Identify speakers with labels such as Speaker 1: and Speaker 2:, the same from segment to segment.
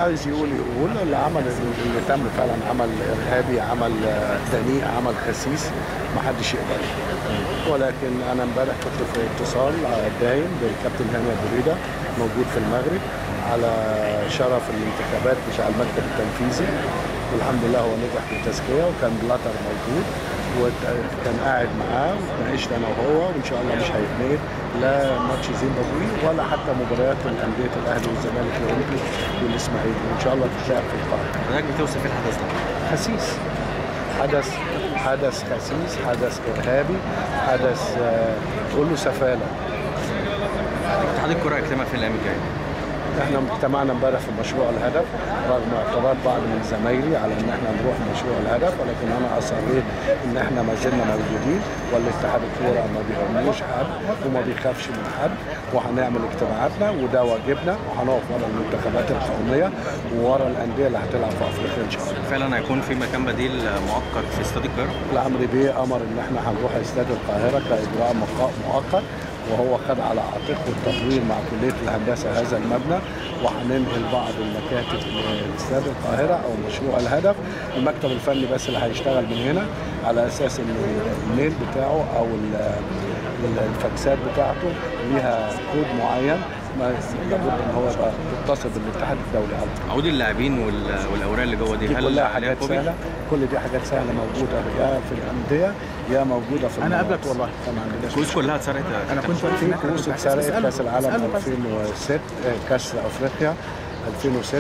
Speaker 1: عايز يقول يقول اللي عمل اللي تم فعلا عمل ارهابي عمل آه، دنيء عمل خسيس ما حدش يقبله ولكن انا امبارح كنت في اتصال آه، دايم بالكابتن هاني ابو ريده موجود في المغرب على شرف الانتخابات بتاع المكتب التنفيذي والحمد لله هو نجح في التزكيه وكان بلاتر موجود وكان قاعد معاه واتناقشت انا وهو وان شاء الله مش هيتنقل لا ماتش زيمبابوي ولا حتى مباريات الانديه الاهلي والزمالك الاولمبي والاسماعيلي وان شاء الله تتلعب في القاهره
Speaker 2: حضرتك بتوصف ايه الحدث ده؟
Speaker 1: خسيس حدث حدث خسيس حدث ارهابي حدث آه، قول له سفاله
Speaker 2: اتحاد الكره هيجتمع في الايام الجايه
Speaker 1: احنا اجتمعنا امبارح في مشروع الهدف رغم اعتراض بعض من زمايلي على ان احنا نروح مشروع الهدف ولكن انا اصريت ان احنا ما زلنا موجودين والاتحاد الكوره ما بيهموش حد وما بيخافش من حد وهنعمل اجتماعاتنا وده واجبنا وهنقف ورا المنتخبات القوميه وورا الانديه اللي هتلعب في افريقيا ان شاء الله.
Speaker 2: فعلا هيكون في مكان بديل مؤقت في استاد القاهره
Speaker 1: العمري بيه امر ان احنا هنروح استاد القاهره كاجراء مقا- مؤقت وهو خد على عاتقه التطوير مع كليه الهندسه هذا المبنى وهننقل بعض المكاتب لاستاد القاهره او مشروع الهدف المكتب الفني بس اللي هيشتغل من هنا على اساس ان الميل بتاعه او ال- ال- الفاكسات بتاعته ليها كود معين ما لابد ان هو يبقى متصل بالاتحاد الدولي على طول.
Speaker 2: عقود اللاعبين وال- والاوراق اللي جوه دي
Speaker 1: دي
Speaker 2: هل
Speaker 1: كلها
Speaker 2: عليها
Speaker 1: حاجات
Speaker 2: كوبي؟
Speaker 1: سهله كل دي حاجات سهله موجوده يا في الانديه يا موجوده في
Speaker 3: انا
Speaker 1: المناطق.
Speaker 3: قبلك والله
Speaker 1: ما عندناش
Speaker 2: الكروز كلها اتسرقت يا
Speaker 3: انا
Speaker 2: كابتن.
Speaker 3: كنت واقف
Speaker 1: في
Speaker 3: هناك
Speaker 1: كؤوس
Speaker 3: كنت
Speaker 1: اتسرقت
Speaker 3: هسأله.
Speaker 1: كاس العالم
Speaker 3: اسأله بس.
Speaker 1: 2006 آه، كاس افريقيا 2006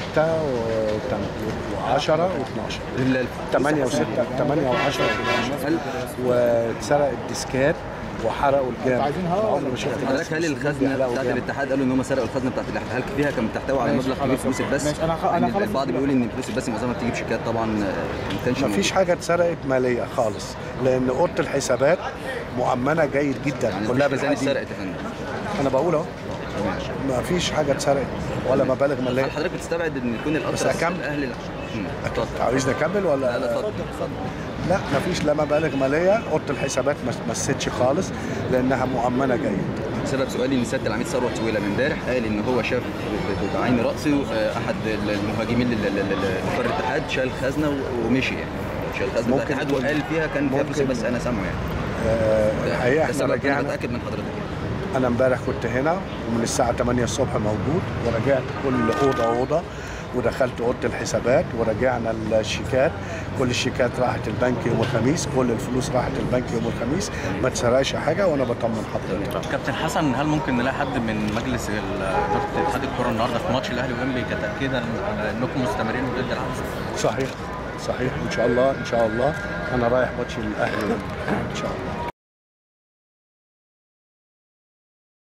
Speaker 1: و10 و12
Speaker 4: ال-
Speaker 1: 8 و6 8 و10 و12 واتسرق الديسكات وحرقوا الجامع
Speaker 3: عايزين هوا
Speaker 1: عمري ما شفت
Speaker 4: حضرتك هل الخزنه
Speaker 1: بيحرقوا
Speaker 4: بتاعت
Speaker 1: جامع.
Speaker 4: الاتحاد قالوا ان هم سرقوا الخزنه بتاعت الاتحاد هل فيها كانت بتحتوي على
Speaker 3: ماشي،
Speaker 4: مبلغ كبير
Speaker 3: خلاص،
Speaker 4: فلوس البث؟
Speaker 3: ماشي، أنا خ- أنا
Speaker 4: يعني
Speaker 3: خلاص
Speaker 4: البعض بيقول ان فلوس البث معظمها بتيجي بشيكات طبعا آه، ما كانش
Speaker 1: ما فيش حاجه اتسرقت ماليه خالص لان اوضه الحسابات مؤمنه جيد جدا
Speaker 4: يعني
Speaker 1: كلها
Speaker 4: كلها زي
Speaker 1: بالحديد
Speaker 4: اتسرقت يا فندم
Speaker 1: انا بقول اهو ما فيش حاجه اتسرقت ولا مبالغ ماليه
Speaker 4: هل حضرتك بتستبعد ان يكون الاكثر
Speaker 1: بس أكمل؟
Speaker 4: الاهلي مم، اتفضل
Speaker 1: عايزني اكمل ولا
Speaker 4: لا لا اتفضل اتفضل
Speaker 1: لا مفيش لا مبالغ ماليه اوضه الحسابات ما مسيتش خالص لانها مؤمنه جيد
Speaker 4: سبب سؤالي ان سياده العميد ثروت سويلم امبارح قال ان هو شاف ب- بعين راسه آه، احد المهاجمين لل- لل- لل- لقرار الاتحاد شال خزنه و- ومشي يعني شال خزنه
Speaker 1: ممكن
Speaker 4: الاتحاد
Speaker 1: يكون-
Speaker 4: وقال فيها كان فيها فلوس
Speaker 1: ممكن-
Speaker 4: بس انا سامعه يعني
Speaker 1: آه، الحقيقه
Speaker 4: ده
Speaker 1: احنا
Speaker 4: سبب انا
Speaker 1: رجعنا
Speaker 4: بتاكد من حضرتك
Speaker 1: انا امبارح كنت هنا ومن الساعه 8 الصبح موجود ورجعت كل اوضه اوضه ودخلت اوضه الحسابات ورجعنا الشيكات كل الشيكات راحت البنك يوم الخميس كل الفلوس راحت البنك يوم الخميس ما اتسرقش حاجه وانا بطمن حضرتك
Speaker 2: كابتن حسن هل ممكن نلاقي حد من مجلس ال- اداره اتحاد الكره النهارده في ماتش الاهلي وانبي كتاكيدا على انكم مستمرين ضد العنف؟
Speaker 1: صحيح صحيح ان شاء الله ان شاء الله انا رايح ماتش الاهلي ان شاء الله